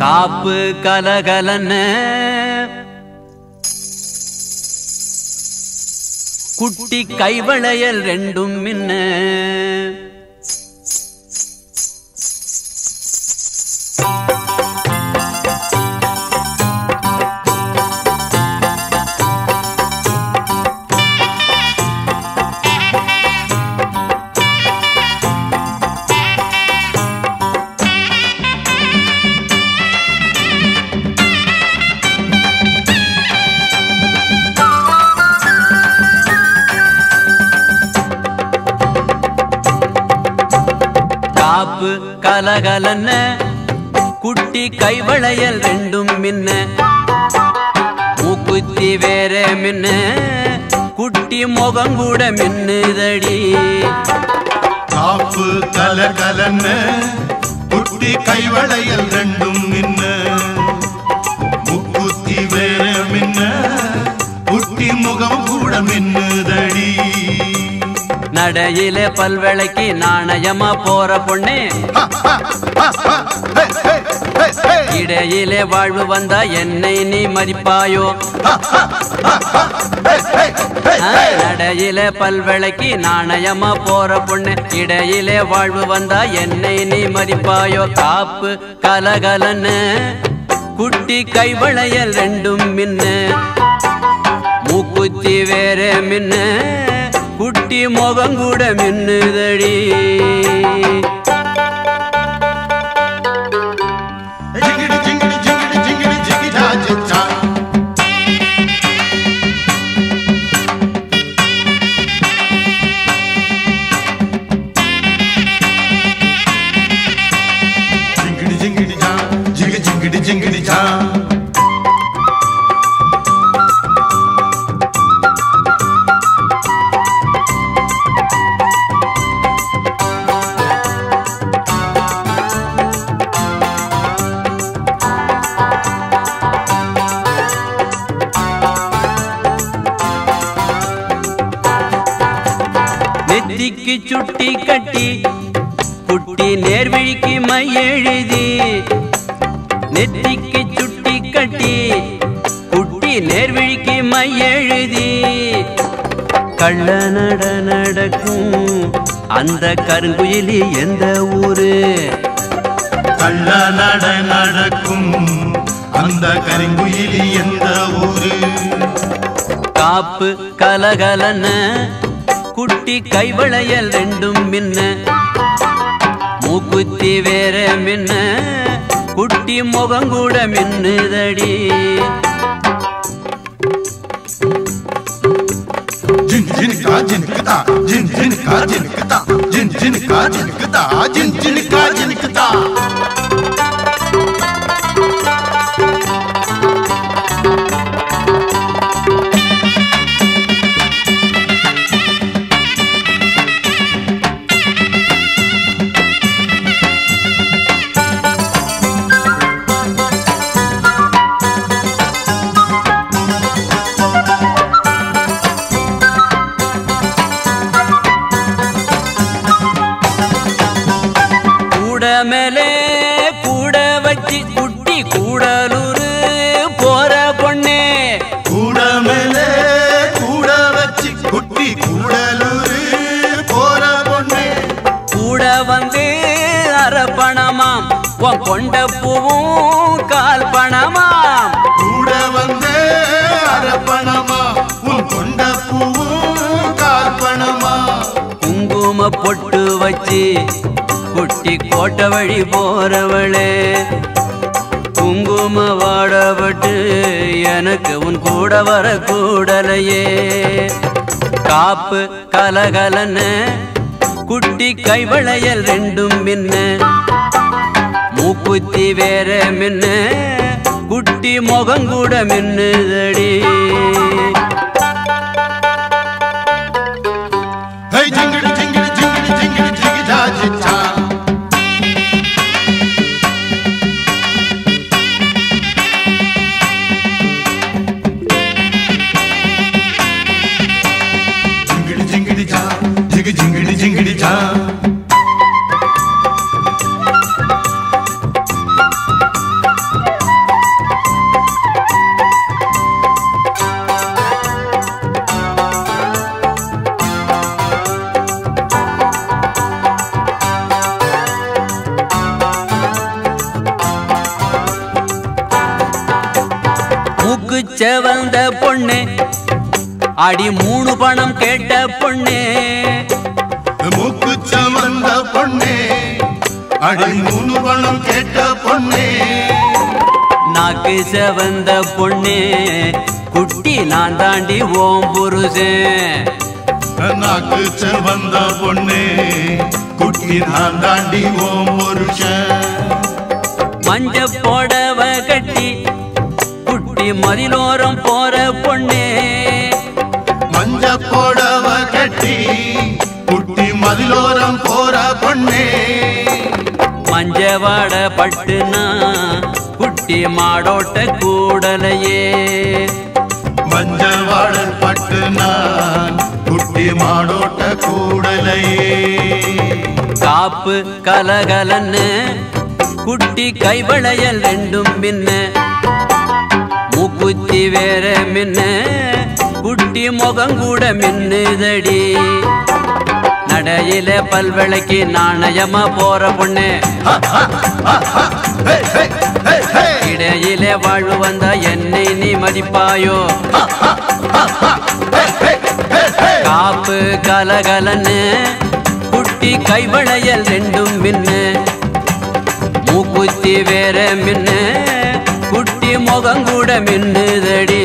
காப்பு கலகலன்னு குட்டி கைவளையல் ரெண்டும் மின்ன காப்பு கலகலன்ன குட்டி கைவளையல் ரெண்டும் மின்ன மூக்குத்தி வேற மின்ன குட்டி முகம் கூட மின்னுதடி காப்பு கலகலன்னு குட்டி கைவளையல் ரெண்டும் நின்ன முக்குத்தி வேற மின்ன குட்டி முகம் கூட மின்னுதடி நடையில பல்வேளைக்கு நாணயமா போற பொண்ணே இடையிலே வாழ்வு வந்தா என்னை நீ மதிப்பாயோ ஆ, நடையில பல்வேளைக்கு நாணயமா போற பொண்ணு இடையிலே வாழ்வு வந்தா என்னை நீ மதிப்பாயோ காப்பு கலகலன்னு குட்டி கைவளையல் ரெண்டும் மின்ன மூக்குத்தி வேற மின்ன குட்டி முகம் கூட மின்னுதடி ஜிங்கிடி ஜிங்கிடி ஜிங்கிடி ஜிங்கிடி ஜிகிடா ஜிச்சா ஜிங்கிடி ஜிங்கிடி ஜா ஜிகி ஜிங்கிடி ஜிங்கிடி ஜா நெத்திக்கு சுட்டி கட்டி குட்டி நேர்வழிக்கு மை எழுதி நெத்திக்கு சுட்டி கட்டி குட்டி நேர்வழிக்கு மை எழுதி கள்ள நட நடக்கும் அந்த கருங்குயிலி எந்த ஊரு கள்ள நட நடக்கும் அந்த கருங்குயிலி எந்த ஊரு காப்பு கலகலன குட்டி கைவளையல் ரெண்டும் மின்ன மூக்குத்தி வேற மின்ன குட்டி முகம் கூட மின்னுதடி ஜின் ஜின் கா ஜின் கதா ஜின் ஜின் கா ஜின் கதா ஜின் ஜின் கா ஜின் கதா ஜின் ஜின் கா ஜின் கதா கூட மேலே கூட வச்சு குட்டி கூடலூரு போற பொண்ணே கூட மேலே கூட வச்சு குட்டி கூடலூரு போற பொண்ணே கூட வந்து அரப்பணமாம் உன் கொண்ட பூவும் கால் பணமாம் கூட வந்து அரப்பணமா உன் கொண்ட பூவும் கார்பணமா குங்கும பொட்டு வச்சு குட்டி கோட்டை வழி போறவளே குங்கும வாடப்பட்டு எனக்கு உன் கூட வர கூடலையே காப்பு கலகலன்னு குட்டி கைவளையல் ரெண்டும் மின்ன மூக்குத்தி வேற மின்ன குட்டி முகம் கூட மின்னுதடி ஹை ஜிங்கிடி ஜிங்கிடி ஜிங்கிடி ஜிங்கிடி ஜிகிடா ஜிச்சா ஜிங்கிடி ஜிங்கிடி ஜா ஜிகி ஜிங்கிடி ஜிங்கிடி ஜா செவந்த பொண்ணு அடி மூணு பணம் கேட்ட பொண்ணு மூக்கு சமந்த பொண்ணே அடி மூணு பணம் கேட்ட பொண்ணே நாக்கு செவந்த பொண்ணு குட்டி நான் தாண்டி ஓம் புருஷன் நாக்கு செவந்த பொண்ணே குட்டி நான் தாண்டி ஓம் புருஷன் மஞ்ச போடவ கட்டி குட்டி மதிலோரம் போற பொண்ணே மஞ்ச போடவ கட்டி குட்டி மதிலோரம் போற பொண்ணே மஞ்ச வாட பட்டுனா குட்டி மாடோட்ட கூடலையே மஞ்ச வாழல் பட்டு நான் குட்டி மாடோட்ட கூடலையே காப்பு கலகலன்னு குட்டி கைவளையல் ரெண்டும் மின்ன மூக்குத்தி வேற மின்ன குட்டி முகங்கூட மின்னுதடி நடையில பல்விளக்கி நாணயமா போற பொண்ணு ஹே, ஹே, ஹே, ஹே. இடையிலே வாழ்வு வந்தா என்னை நீ மதிப்பாயோ காப்பு கலகலன்னு குட்டி கைவளையல் ரெண்டும் மின்னு மூக்குத்தி வேற மின்னு குட்டி முகங்கூட மின்னுதடி